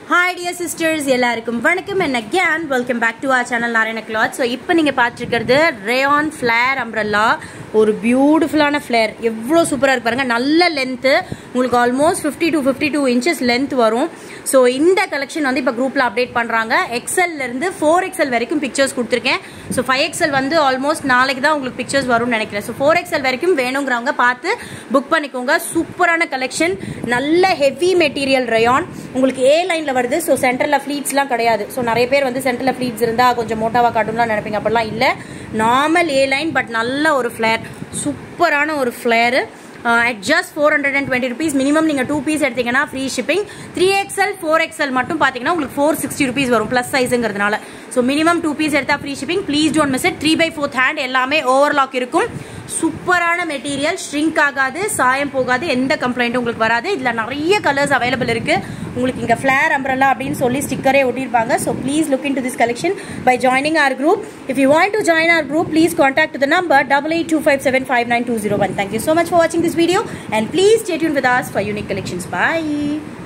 hi dear sisters எல்லாருக்கும் வணக்கம் என்ன கேன் welcome back to our channel Narayana cloth so இப்போ நீங்கள் பார்த்துருக்கிறது ரேயான் ஃப்ளேர் அம்ப்ரல்லா ஒரு பியூட்டிஃபுல்லான ஃப்ளேர் எவ்வளோ சூப்பராக இருக்கு பாருங்க நல்ல லென்த்து உங்களுக்கு almost fifty to fifty two inches length வரும் ஸோ இந்த கலெக்ஷன் வந்து இப்போ குரூப்பில் அப்டேட் பண்ணுறாங்க எக்ஸல்லேருந்து ஃபோர் எக்ஸல் வரைக்கும் பிக்சர்ஸ் கொடுத்துருக்கேன் ஸோ ஃபைவ் எக்ஸல் வந்து ஆல்மோஸ்ட் நாளைக்கு தான் உங்களுக்கு பிக்சர்ஸ் வரும்னு நினைக்கிறேன் ஸோ ஃபோர் எக்ஸல் வரைக்கும் வேணுங்கிறவங்க பார்த்து புக் பண்ணிக்கோங்க சூப்பரான கலெக்ஷன் நல்ல ஹெவி மெட்டீரியல் ரயான் உங்களுக்கு ஏ லைனில் வருது ஸோ சென்டரில் ஃப்ளீட்ஸ்லாம் கிடையாது ஸோ நிறைய பேர் வந்து சென்டரில் ஃப்ளீட்ஸ் இருந்தால் கொஞ்சம் மோட்டாவாக காட்டும்லாம் நினைப்பீங்க அப்படிலாம் இல்லை நார்மல் ஏ லைன் பட் நல்ல ஒரு ஃப்ளேர் சூப்பரான ஒரு flare at just four hundred and twenty rupees minimum நீங்கள் டூ பீஸ் எடுத்தீங்கன்னா free shipping three XL four XL மட்டும் பார்த்தீங்கன்னா உங்களுக்கு ஃபோர் சிக்ஸ்டி ருபீஸ் வரும் ப்ளஸ் சைஸுங்கிறதுனால ஸோ மினிமம் டூ பீஸ் எடுத்தால் free shipping please don't miss it three by fourth hand எல்லாமே overlock இருக்கும் சூப்பரான மெட்டீரியல் ஷ்ரிங்க் ஆகாது சாயம் போகாது எந்த கம்ப்ளைண்ட்டும் உங்களுக்கு வராது இதில் நிறைய கலர்ஸ் அவைலபிள் இருக்குது உங்களுக்கு இங்கே ஃப்ளேர் அம்ப்ரல்லா அப்படின்னு சொல்லி ஸ்டிக்கரே ஒட்டியிருப்பாங்க so please look into this collection by joining our group if you want to join our group please contact the number double eight two five seven five nine two zero one thank you so much for வாட்சிங் this video and please stay tune with us for unique collections bye